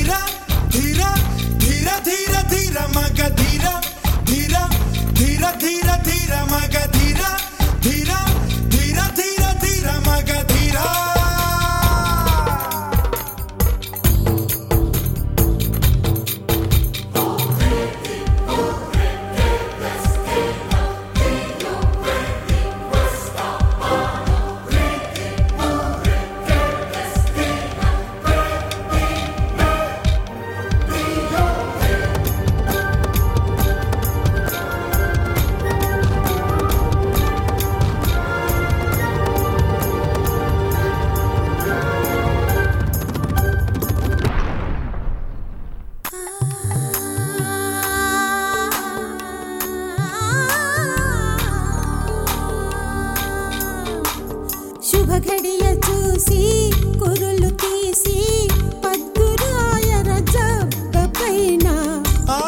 ధీర ధీర ధీర ధీర ధీర మగ ధీర ధీర ధీర ధీర ధీర మగ ధీర ధీర ధీర ధీర ధీర మగ ధీర శుభ ఘడియ చూసి కురులు తీసి పద్దురాయ రజబ్బ పైన ఆ,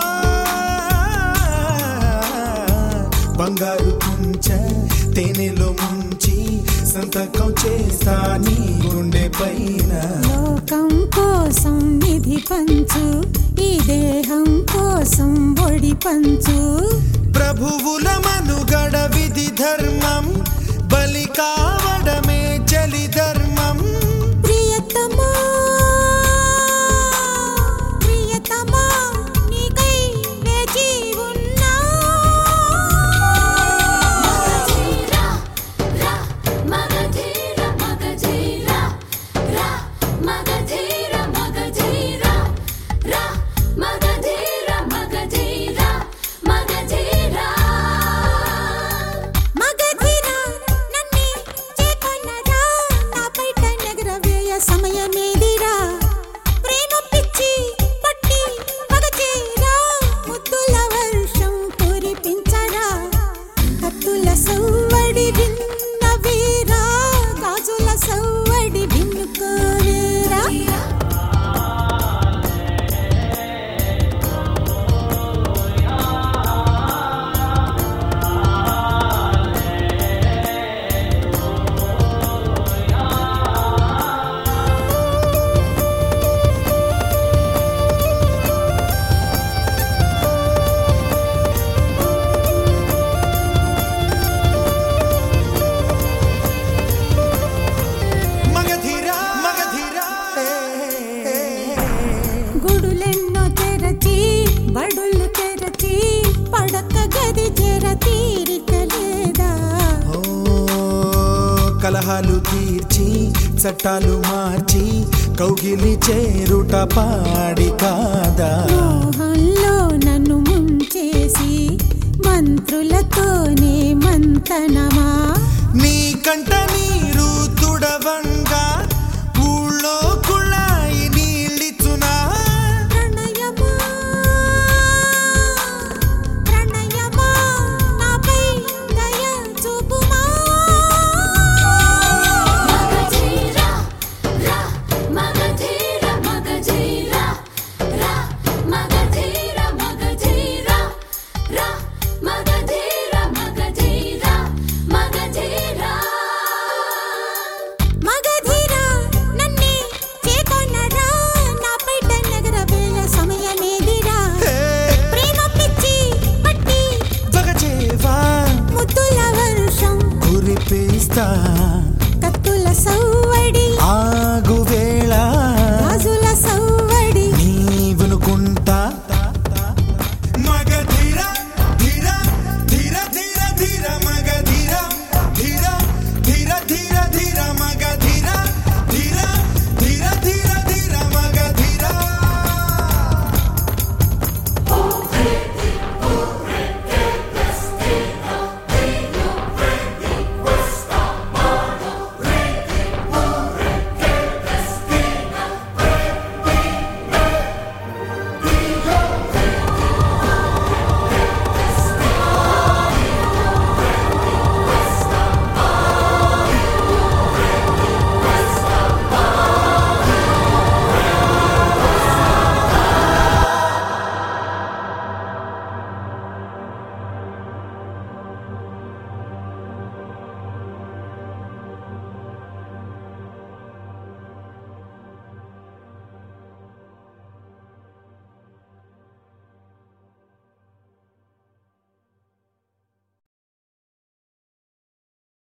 బంగారు కుంచ తేనెలో ముంచి సంతకం చేస్తా నీ గుండె పైన లోకం కోసం నిధి పంచు ఈ దేహం కోసం ఒడి పంచు ప్రభువుల మనుగడ విధి ధర్మం బలి కావడమే చలి ధర్మం ప్రియతమా ప్రియతమా నీకై వేచి ఉన్నా మగధీరా రా మగధీరా మగధీరా రా మగధీరా మగధీరా రా మగధీరా మగధీరా మగధీరా మగధీరా నన్నే చేకొన్నరా నా బయట నగరవేయ సమయమేదిరా ప్రేమ పిచ్చి పట్టి మగచేరా ముద్దుల వర్షం కురిపించరా కత్తుల సవ్వడి విన్న వీరా గాజుల సవ్వడి విన్నుకోవేరా మగధీరా మగధీరా గుడులెన్నో తెరచి బడులు తెరచి పడక గది చెర తీరిక లేదా ఓ, కలహాలు తీర్చి చట్టాలు మార్చి కౌగిలి చేరుట పాడి కాదా మోహంలో నన్ను ముంచేసి మంత్రులతోనే మంతనమా నీ కంట నీరు తుడవంగా ఊళ్ళో